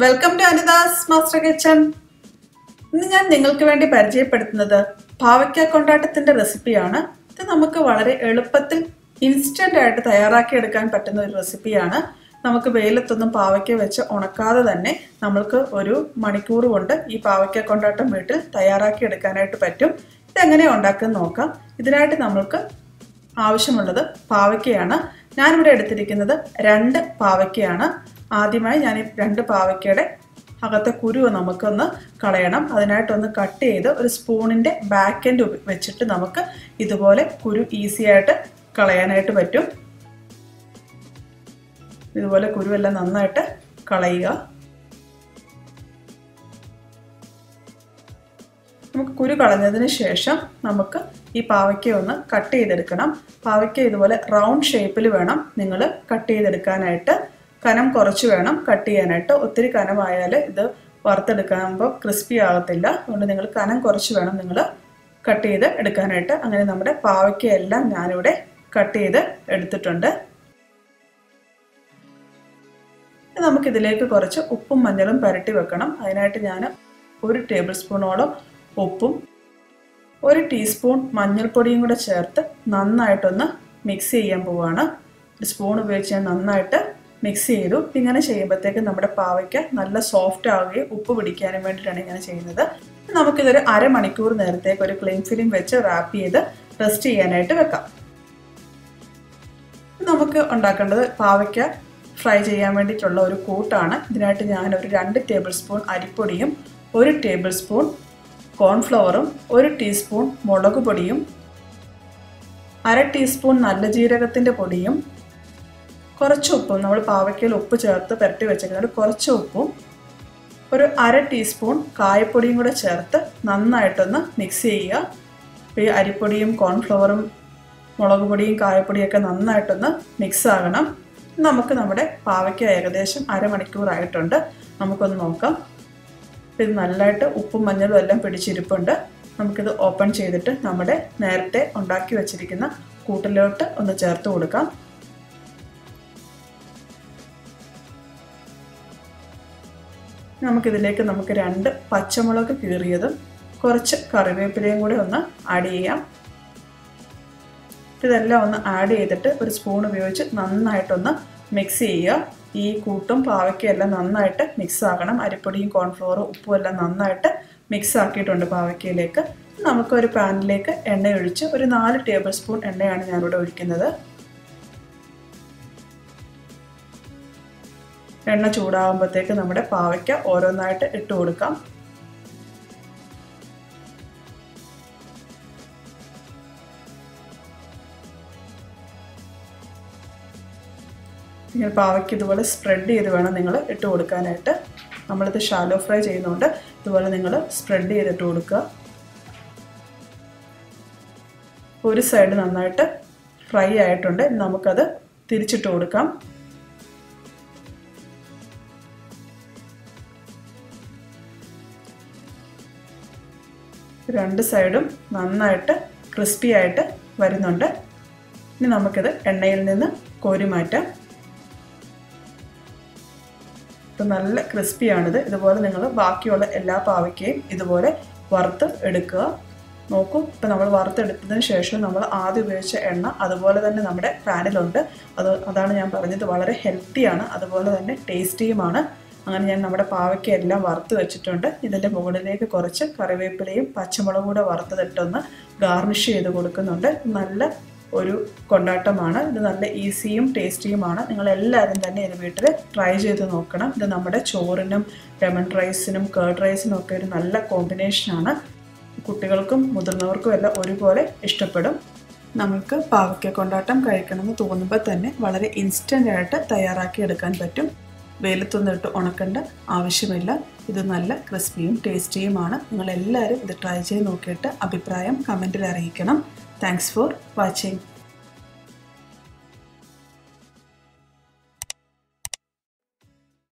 welcome to Anitha's master kitchen ഇന്ന് ഞാൻ നിങ്ങൾക്ക് വേണ്ടി പരിചയപ്പെടുത്തുന്നത് പാവയ്ക്ക കൊണ്ടാട്ടത്തിന്റെ റെസിപ്പിയാണ് ഇത് നമുക്ക് വളരെ എളുപ്പത്തിൽ ഇൻസ്റ്റന്റ് ആയിട്ട് തയ്യാറാക്കി എടുക്കാൻ പറ്റുന്ന ഒരു റെസിപ്പിയാണ് നമുക്ക് വെയിലത്തൊന്നും പാവയ്ക്ക വെച്ച് ഉണക്കാതെ തന്നെ നമ്മൾക്ക് ഒരു മണിക്കൂർ കൊണ്ട് ഈ പാവയ്ക്ക കൊണ്ടാട്ടം വീട്ടിൽ തയ്യാറാക്കി എടുക്കാനായിട്ട് പറ്റും ഇതെങ്ങനെയാണ് ഉണ്ടാക്കുന്നത് നോക്കാം ഇതിനായിട്ട് നമ്മൾക്ക് ആവശ്യമുള്ളത് പാവയ്ക്കയാണ് ഞാനിവിടെ എടുത്തിരിക്കുന്നത് രണ്ട് പാവയ്ക്കയാണ് ആദ്യമായി ഞാൻ ഈ രണ്ട് പാവയ്ക്കയുടെ അകത്തെ കുരു നമുക്കൊന്ന് കളയണം അതിനായിട്ടൊന്ന് കട്ട് ചെയ്ത് ഒരു സ്പൂണിൻ്റെ ബാക്ക് എൻഡ് വെച്ചിട്ട് നമുക്ക് ഇതുപോലെ കുരു ഈസി ആയിട്ട് കളയാനായിട്ട് പറ്റും ഇതുപോലെ കുരുവെല്ലാം നന്നായിട്ട് കളയുക നമുക്ക് കുരു കളഞ്ഞതിന് ശേഷം നമുക്ക് ഈ പാവയ്ക്ക ഒന്ന് കട്ട് ചെയ്തെടുക്കണം പാവയ്ക്ക ഇതുപോലെ റൗണ്ട് ഷേപ്പിൽ വേണം നിങ്ങൾ കട്ട് ചെയ്തെടുക്കാനായിട്ട് കനം കുറച്ച് വേണം കട്ട് ചെയ്യാനായിട്ട് ഒത്തിരി കനമായാൽ ഇത് വറുത്തെടുക്കുമ്പോൾ ക്രിസ്പി ആകത്തില്ല അതുകൊണ്ട് നിങ്ങൾ കനം കുറച്ച് വേണം നിങ്ങൾ കട്ട് ചെയ്ത് എടുക്കാനായിട്ട് അങ്ങനെ നമ്മുടെ പാവയ്ക്കയെല്ലാം ഞാനിവിടെ കട്ട് ചെയ്ത് എടുത്തിട്ടുണ്ട് നമുക്കിതിലേക്ക് കുറച്ച് ഉപ്പും മഞ്ഞളും പുരട്ടി വെക്കണം അതിനായിട്ട് ഞാൻ ഒരു ടേബിൾ സ്പൂണോളം ഉപ്പും ഒരു ടീസ്പൂൺ മഞ്ഞൾപ്പൊടിയും കൂടെ ചേർത്ത് നന്നായിട്ടൊന്ന് മിക്സ് ചെയ്യാൻ പോവുകയാണ് ഒരു സ്പൂൺ ഉപയോഗിച്ച് ഞാൻ നന്നായിട്ട് മിക്സ് ചെയ്തു ഇങ്ങനെ ചെയ്യുമ്പോഴത്തേക്ക് നമ്മുടെ പാവയ്ക്ക നല്ല സോഫ്റ്റ് ആവുകയും ഉപ്പ് പിടിക്കാനും വേണ്ടിയിട്ടാണ് ഇങ്ങനെ ചെയ്യുന്നത് നമുക്കിതൊരു അരമണിക്കൂർ നേരത്തേക്ക് ഒരു ക്ലീൻ ഫിലിം വെച്ച് റാപ്പ് ചെയ്ത് റെസ്റ്റ് ചെയ്യാനായിട്ട് വെക്കാം നമുക്ക് ഉണ്ടാക്കേണ്ടത് പാവയ്ക്ക ഫ്രൈ ചെയ്യാൻ വേണ്ടിയിട്ടുള്ള ഒരു കൂട്ടാണ് ഇതിനായിട്ട് ഞാൻ ഒരു രണ്ട് ടേബിൾ സ്പൂൺ അരിപ്പൊടിയും ഒരു ടേബിൾ സ്പൂൺ കോൺഫ്ലവറും ഒരു ടീസ്പൂൺ മുളക് പൊടിയും അര ടീസ്പൂൺ നല്ല ജീരകത്തിൻ്റെ പൊടിയും കുറച്ച് ഉപ്പും നമ്മൾ പാവയ്ക്കയിൽ ഉപ്പ് ചേർത്ത് പുരട്ടി വെച്ചിരിക്കുന്നത് കുറച്ച് ഉപ്പും ഒരു അര ടീസ്പൂൺ കായപ്പൊടിയും കൂടെ ചേർത്ത് നന്നായിട്ടൊന്ന് മിക്സ് ചെയ്യുക ഈ അരിപ്പൊടിയും കോൺഫ്ലവറും മുളക് പൊടിയും കായപ്പൊടിയൊക്കെ നന്നായിട്ടൊന്ന് മിക്സ് ആകണം നമുക്ക് നമ്മുടെ പാവയ്ക്ക ഏകദേശം അരമണിക്കൂറായിട്ടുണ്ട് നമുക്കൊന്ന് നോക്കാം ഇത് നല്ലതായിട്ട് ഉപ്പും മഞ്ഞളും എല്ലാം പിടിച്ചിരിപ്പുണ്ട് നമുക്കിത് ഓപ്പൺ ചെയ്തിട്ട് നമ്മുടെ നേരത്തെ ഉണ്ടാക്കി വെച്ചിരിക്കുന്ന കൂട്ടിലോട്ട് ഒന്ന് ചേർത്ത് കൊടുക്കാം നമുക്കിതിലേക്ക് നമുക്ക് രണ്ട് പച്ചമുളക് കീറിയതും കുറച്ച് കറിവേപ്പിലയും കൂടെ ഒന്ന് ആഡ് ചെയ്യാം ഇതെല്ലാം ഒന്ന് ആഡ് ചെയ്തിട്ട് ഒരു സ്പൂൺ ഉപയോഗിച്ച് നന്നായിട്ടൊന്ന് മിക്സ് ചെയ്യുക ഈ കൂട്ടും പാവയ്ക്കും എല്ലാം നന്നായിട്ട് മിക്സ് ആകണം അരിപ്പൊടിയും കോൺഫ്ലോറും ഉപ്പും എല്ലാം നന്നായിട്ട് മിക്സ് ആക്കിയിട്ടുണ്ട് പാവയ്ക്കയിലേക്ക് നമുക്കൊരു പാനിലേക്ക് എണ്ണ ഒഴിച്ച് ഒരു നാല് ടേബിൾ സ്പൂൺ എണ്ണയാണ് ഞാനിവിടെ ഒഴിക്കുന്നത് എണ്ണ ചൂടാകുമ്പോഴത്തേക്ക് നമ്മുടെ പാവയ്ക്ക ഓരോന്നായിട്ട് ഇട്ട് കൊടുക്കാം ഇങ്ങനെ പാവയ്ക്ക് ഇതുപോലെ സ്പ്രെഡ് ചെയ്ത് വേണം നിങ്ങൾ ഇട്ട് കൊടുക്കാനായിട്ട് നമ്മളിത് ഷാലോ ഫ്രൈ ചെയ്യുന്നതുകൊണ്ട് ഇതുപോലെ നിങ്ങൾ സ്പ്രെഡ് ചെയ്തിട്ട് കൊടുക്കുക ഒരു സൈഡ് നന്നായിട്ട് ഫ്രൈ ആയിട്ടുണ്ട് നമുക്കത് തിരിച്ചിട്ട് കൊടുക്കാം രണ്ട് സൈഡും നന്നായിട്ട് ക്രിസ്പി ആയിട്ട് വരുന്നുണ്ട് ഇനി നമുക്കിത് എണ്ണയിൽ നിന്ന് കോരി മാറ്റാം ഇപ്പം നല്ല ക്രിസ്പിയാണിത് ഇതുപോലെ നിങ്ങൾ ബാക്കിയുള്ള എല്ലാ പാവയ്ക്കയും ഇതുപോലെ വറുത്ത് എടുക്കുക നോക്കൂ ഇപ്പം നമ്മൾ വറുത്തെടുത്തതിന് ശേഷം നമ്മൾ ആദ്യം ഉപയോഗിച്ച എണ്ണ അതുപോലെ തന്നെ നമ്മുടെ പാനിലുണ്ട് അത് അതാണ് ഞാൻ പറഞ്ഞത് വളരെ ഹെൽത്തിയാണ് അതുപോലെ തന്നെ ടേസ്റ്റിയുമാണ് അങ്ങനെ ഞാൻ നമ്മുടെ പാവയ്ക്ക എല്ലാം വറുത്ത് വെച്ചിട്ടുണ്ട് ഇതിൻ്റെ മുകളിലേക്ക് കുറച്ച് കറിവേപ്പിലയും പച്ചമുളകും കൂടെ വറുത്തതിട്ടൊന്ന് ഗാർണിഷ് ചെയ്ത് കൊടുക്കുന്നുണ്ട് നല്ല ഒരു കൊണ്ടാട്ടമാണ് ഇത് നല്ല ഈസിയും ടേസ്റ്റിയുമാണ് നിങ്ങൾ എല്ലാവരും തന്നെ ഇത് വീട്ടിൽ ട്രൈ ചെയ്ത് നോക്കണം ഇത് നമ്മുടെ ചോറിനും ലെമൺ റൈസിനും കേർഡ് റൈസിനും ഒക്കെ ഒരു നല്ല കോമ്പിനേഷനാണ് കുട്ടികൾക്കും മുതിർന്നവർക്കും എല്ലാം ഒരുപോലെ ഇഷ്ടപ്പെടും നമുക്ക് പാവയ്ക്ക കൊണ്ടാട്ടം കഴിക്കണമെന്ന് തോന്നുമ്പോൾ തന്നെ വളരെ ഇൻസ്റ്റൻ്റ് ആയിട്ട് തയ്യാറാക്കി എടുക്കാൻ പറ്റും വെയിലത്തൊന്നും ഇട്ട് ഉണക്കേണ്ട ആവശ്യമില്ല ഇത് നല്ല ക്രിസ്പിയും ടേസ്റ്റിയുമാണ് നിങ്ങൾ എല്ലാവരും ഇത് ട്രൈ ചെയ്ത് നോക്കിയിട്ട് അഭിപ്രായം കമൻറ്റിൽ അറിയിക്കണം താങ്ക്സ് ഫോർ വാച്ചിങ്